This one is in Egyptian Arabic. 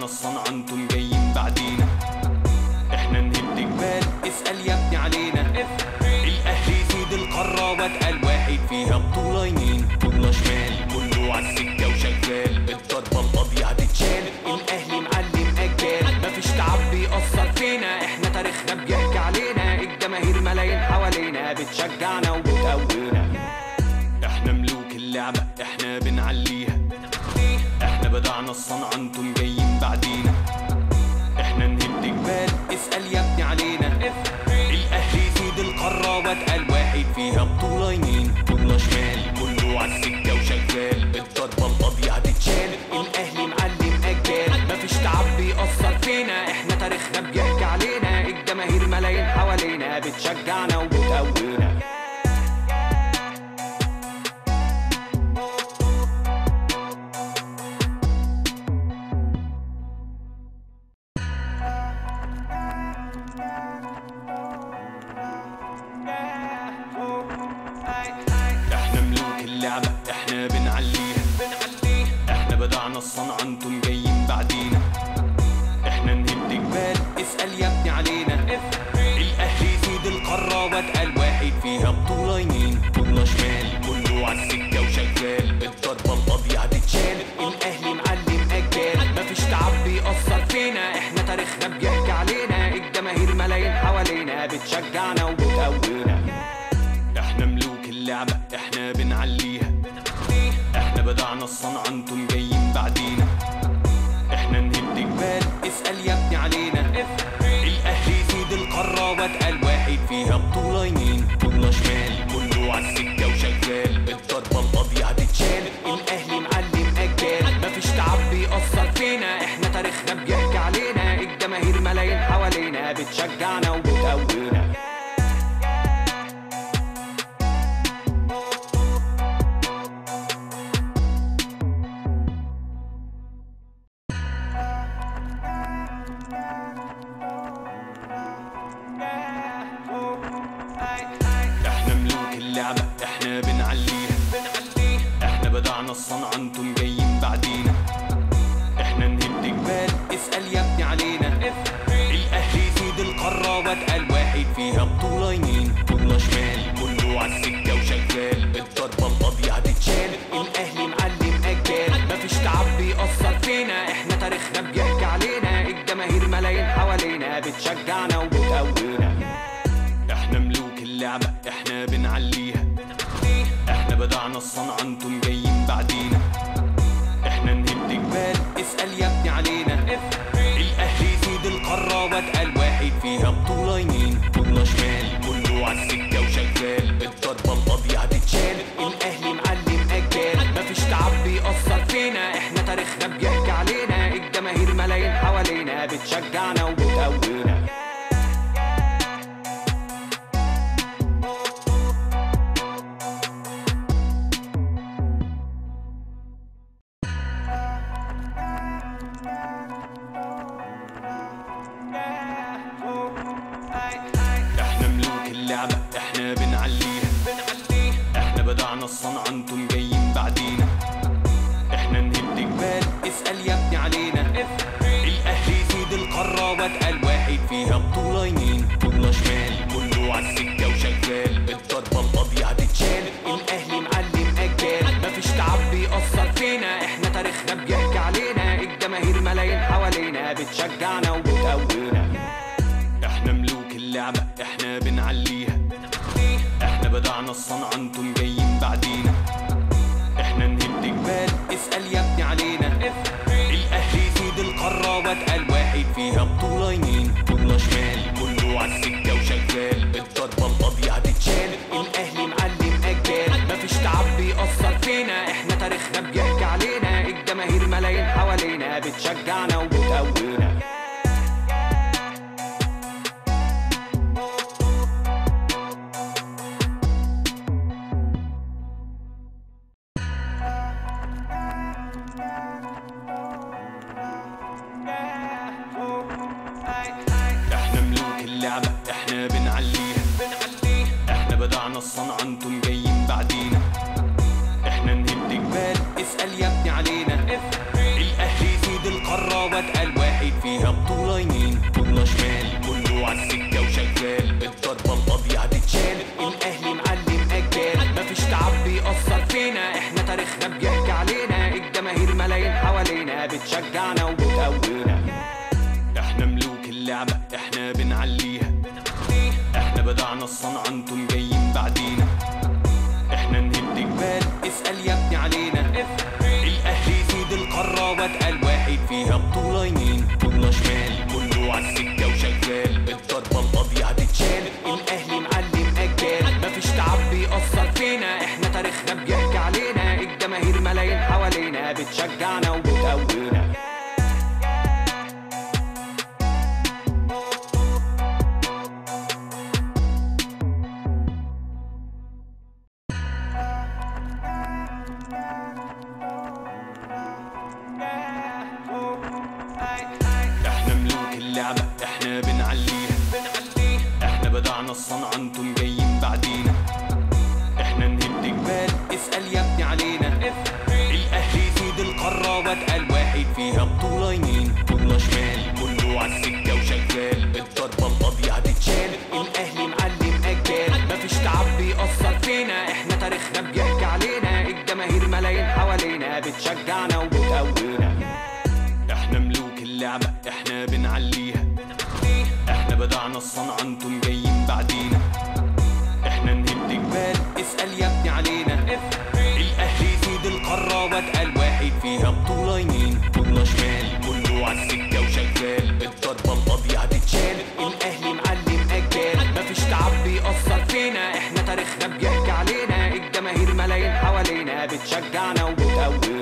الصنعة انتم جايين بعدينا احنا نهد جبال اسأل يا ابني علينا الاهلي يفيد القارة واتقل واحد فيها بطولة يمين بطولة شمال كله عالسكة وشغال الضربة القاضية هتتشال الاهلي معلم اجيال مفيش تعب بيأثر فينا احنا تاريخنا بيحكي علينا الجماهير ملايين حوالينا بتشجعنا وبتقوينا احنا ملوك اللعبة احنا بنعليها احنا بدعنا الصنعة انتم جايين بعدينا احنا نهد جبال اسأل يا ابني علينا الاهلي يفيد القارة واتقل واحد فيها بطولة يمين بطولة شمال كله عالسكة وشغال الضربة القاضية هتتشال الاهلي معلم اجيال مفيش تعب بيأثر فينا احنا تاريخنا بيحكي علينا الجماهير ملايين حوالينا بتشجعنا وبتقوينا احنا ملوك اللعبة احنا بنعليها احنا بدعنا الصنعة انتم جايين بعدينا احنا نهد جبال اسأل يا ابني علينا الاهلي يفيد القارة واتقل واحد فيها بطولة يمين بطولة شمال كله عالسكة وشغال الضربة القاضية هتتشال الاهلي معلم اجيال مفيش تعب بيأثر فينا احنا تاريخنا بيحكي علينا الجماهير ملايين حوالينا بتشجعنا وبتقوينا احنا ملوك اللعبة احنا بنعليها احنا بدعنا الصنعة انتم جايين بعدينا احنا نهد جبال اسأل يا ابني علينا الاهلي يفيد القارة واتقل واحد فيها بطولة يمين بطولة شمال كله عالسكة وشغال الضربة القاضية هتتشال الاهلي معلم اجيال مفيش تعب بيأثر فينا احنا تاريخنا بيحكي علينا الجماهير ملايين حوالينا بتشجعنا وبتقوينا احنا ملوك اللعبة احنا بنعليها احنا بدعنا الصنعة انتم جايين بعدينا احنا نهد جبال اسأل يا ابني علينا الاهلي يفيد القارة واتقل واحد فيها بطولة يمين بطولة شمال كله عالسكة وشغال الضربة القاضية هتتشال الاهلي معلم اجيال مفيش تعب بيأثر فينا احنا تاريخنا بيحكي علينا الجماهير ملايين حوالينا بتشجعنا وبتقوينا احنا ملوك اللعبة احنا بنعليها احنا بدعنا الصنعة انتم جايين بعدينا احنا نهد جبال اسأل يا ابني علينا الاهلي يفيد القارة واتقل واحد فيها بطولة يمين بطولة شمال كله عالسكة وشغال الضربة القاضية هتتشال الاهلي معلم اجيال مفيش تعب بيأثر فينا احنا تاريخنا بيحكي علينا الجماهير ملايين حوالينا بتشجعنا وبتقوينا احنا ملوك اللعبة احنا بنعليها احنا بدعنا الصنعة انتم جايين بعدينا احنا نهد جبال اسأل يا ابني علينا الاهلي يفيد القارة واتقل واحد فيها بطولة يمين بطولة شمال كله عالسكة وشغال الضربة القاضية هتتشال الاهلي معلم اجيال مفيش تعب بيأثر فينا احنا تاريخنا بيحكي علينا الجماهير ملايين حوالينا بتشجعنا وبتقوينا احنا ملوك اللعبة احنا بنعليها احنا بدعنا الصنعة انتم جايين بعدينا احنا نهد جبال اسأل يا ابني علينا الاهلي يفيد القارة واتقل واحد فيها بطولة يمين بطولة شمال كله عالسكة وشغال الضربة القاضية هتتشال الاهلي معلم اجيال مفيش تعب بيأثر فينا احنا تاريخنا بيحكي علينا الجماهير ملايين حوالينا بتشجعنا وبتقوينا احنا ملوك اللعبة احنا بنعليها احنا بدعنا الصنعة انتم جايين بعدينا احنا نهد جبال اسأل يا ابني علينا الاهلي يفيد القارة واتقل واحد احنا بنعليها احنا بدعنا الصنعة انتم جايين بعدينا احنا نهد جبال اسأل يا ابني علينا الاهلي يفيد القارة واتقل واحد فيها بطولة يمين بطولة شمال كله عالسكة وشغال الضربة القاضية هتتشال الاهلي معلم اجيال مفيش تعب بيأثر فينا احنا تاريخنا بيحكي علينا الجماهير ملايين حوالينا بتشجعنا وبتقوينا احنا ملوك اللعبة احنا بنعليها احنا بدعنا الصنعة انتم جايين بعدينا احنا نهد جبال اسأل يا ابني علينا الاهلي يفيد القارة واتقل واحد فيها بطولة يمين بطولة شمال كله عالسكة وشغال الضربة القاضية هتتشال الاهلي معلم اجيال مفيش تعب بيأثر فينا احنا تاريخنا بيحكي علينا الجماهير ملايين حوالينا بتشجعنا وبتقوينا احنا ملوك اللعبة احنا بنعليها احنا بدعنا الصنعة انتم جايين بعدينا احنا نهد جبال اسأل يا ابني علينا الاهلي يفيد القارة واتقل واحد فيها بطولة يمين بطولة شمال كله عالسكة وشغال الضربة القاضية هتتشال الاهلي معلم اجيال مفيش تعب بيأثر فينا احنا تاريخنا بيحكي علينا الجماهير ملايين حوالينا بتشجعنا وبتقوينا